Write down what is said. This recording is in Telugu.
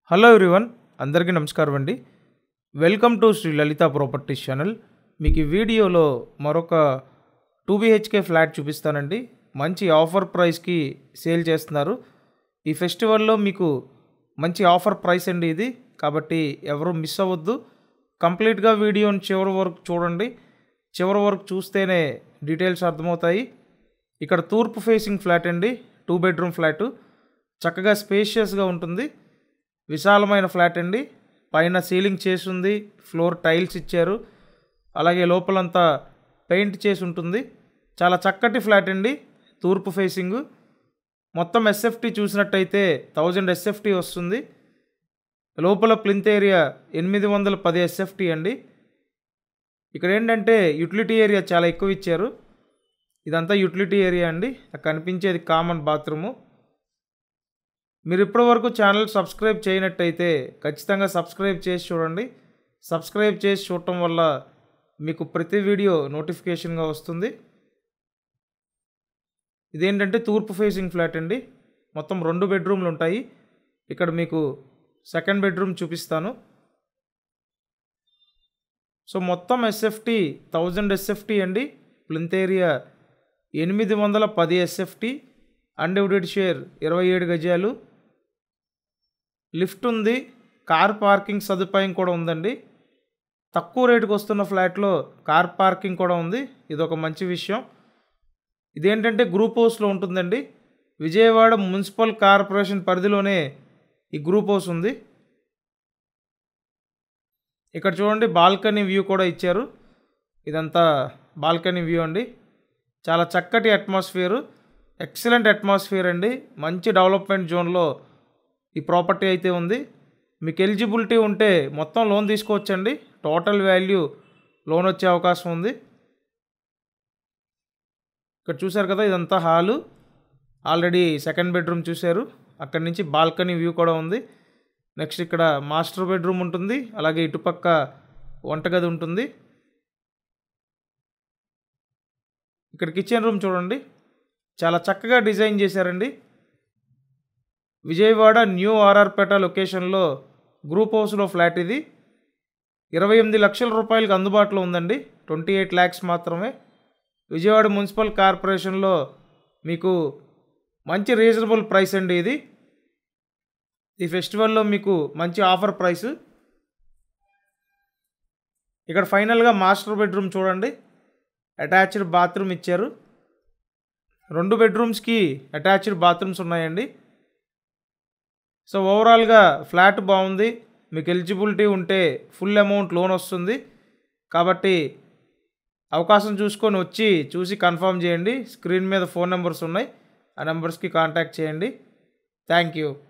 హలో ఎవ్రీవన్ అందరికీ నమస్కారం అండి welcome to Shri Lalitha properties channel మీకు ఈ వీడియోలో మరొక టూ బిహెచ్కే ఫ్లాట్ చూపిస్తానండి మంచి ఆఫర్ ప్రైస్కి సేల్ చేస్తున్నారు ఈ ఫెస్టివల్లో మీకు మంచి ఆఫర్ ప్రైస్ అండి ఇది కాబట్టి ఎవరు మిస్ అవ్వద్దు కంప్లీట్గా వీడియోని చివరి వరకు చూడండి చివరి వరకు చూస్తేనే డీటెయిల్స్ అర్థమవుతాయి ఇక్కడ తూర్పు ఫేసింగ్ ఫ్లాట్ అండి టూ బెడ్రూమ్ ఫ్లాటు చక్కగా స్పేషియస్గా ఉంటుంది విశాలమైన ఫ్లాట్ అండి పైన సీలింగ్ చేసి ఉంది ఫ్లోర్ టైల్స్ ఇచ్చారు అలాగే లోపలంతా పెయింట్ చేసి ఉంటుంది చాలా చక్కటి ఫ్లాట్ అండి తూర్పు ఫేసింగ్ మొత్తం ఎస్ఎఫ్టీ చూసినట్టయితే థౌజండ్ ఎస్ఎఫ్టీ వస్తుంది లోపల ప్లింత్ ఏరియా ఎనిమిది వందల పది ఎస్ఎఫ్టీ అండి ఇక్కడ ఏంటంటే యూటిలిటీ ఏరియా చాలా ఎక్కువ ఇచ్చారు ఇదంతా యూటిలిటీ ఏరియా అండి అక్కడ కనిపించేది కామన్ బాత్రూము మీరు ఇప్పటివరకు ఛానల్ సబ్స్క్రైబ్ చేయనట్టయితే ఖచ్చితంగా సబ్స్క్రైబ్ చేసి చూడండి సబ్స్క్రైబ్ చేసి చూడటం వల్ల మీకు ప్రతి వీడియో నోటిఫికేషన్గా వస్తుంది ఇదేంటంటే తూర్పు ఫేసింగ్ ఫ్లాట్ అండి మొత్తం రెండు బెడ్రూమ్లు ఉంటాయి ఇక్కడ మీకు సెకండ్ బెడ్రూమ్ చూపిస్తాను సో మొత్తం ఎస్ఎఫ్టీ థౌజండ్ ఎస్ఎఫ్టీ అండి ప్లింత్ ఏరియా ఎనిమిది వందల పది ఎస్ఎఫ్టీ అన్డివిడెడ్ షేర్ ఇరవై ఏడు గజాలు లిఫ్ట్ ఉంది కార్ పార్కింగ్ సదుపాయం కూడా ఉందండి తక్కువ రేటుకి వస్తున్న ఫ్లాట్లో కార్ పార్కింగ్ కూడా ఉంది ఇది ఒక మంచి విషయం ఇదేంటంటే గ్రూప్ హౌస్లో ఉంటుందండి విజయవాడ మున్సిపల్ కార్పొరేషన్ పరిధిలోనే ఈ గ్రూప్ హౌస్ ఉంది ఇక్కడ చూడండి బాల్కనీ వ్యూ కూడా ఇచ్చారు ఇదంతా బాల్కనీ వ్యూ అండి చాలా చక్కటి అట్మాస్ఫియరు ఎక్సలెంట్ అట్మాస్ఫియర్ అండి మంచి డెవలప్మెంట్ జోన్లో ఈ ప్రాపర్టీ అయితే ఉంది మీకు ఎలిజిబిలిటీ ఉంటే మొత్తం లోన్ తీసుకోవచ్చండి టోటల్ వాల్యూ లోన్ వచ్చే అవకాశం ఉంది ఇక్కడ చూశారు కదా ఇదంతా హాలు ఆల్రెడీ సెకండ్ బెడ్రూమ్ చూశారు అక్కడి నుంచి బాల్కనీ వ్యూ కూడా ఉంది నెక్స్ట్ ఇక్కడ మాస్టర్ బెడ్రూమ్ ఉంటుంది అలాగే ఇటుపక్క వంటగది ఉంటుంది ఇక్కడ కిచెన్ రూమ్ చూడండి చాలా చక్కగా డిజైన్ చేశారండి విజయవాడ న్యూ ఆర్ఆర్పేట లొకేషన్లో గ్రూప్ హౌస్లో ఫ్లాట్ ఇది ఇరవై ఎనిమిది లక్షల రూపాయలకు అందుబాటులో ఉందండి ట్వంటీ ఎయిట్ ల్యాక్స్ మాత్రమే విజయవాడ మున్సిపల్ కార్పొరేషన్లో మీకు మంచి రీజనబుల్ ప్రైస్ అండి ఇది ఈ ఫెస్టివల్లో మీకు మంచి ఆఫర్ ప్రైస్ ఇక్కడ ఫైనల్గా మాస్టర్ బెడ్రూమ్ చూడండి అటాచ్డ్ బాత్రూమ్ ఇచ్చారు రెండు బెడ్రూమ్స్కి అటాచ్డ్ బాత్రూమ్స్ ఉన్నాయండి సో ఓవరాల్గా ఫ్లాట్ బాగుంది మీకు ఎలిజిబిలిటీ ఉంటే ఫుల్ అమౌంట్ లోన్ వస్తుంది కాబట్టి అవకాశం చూసుకొని వచ్చి చూసి కన్ఫర్మ్ చేయండి స్క్రీన్ మీద ఫోన్ నెంబర్స్ ఉన్నాయి ఆ నెంబర్స్కి కాంటాక్ట్ చేయండి థ్యాంక్ యూ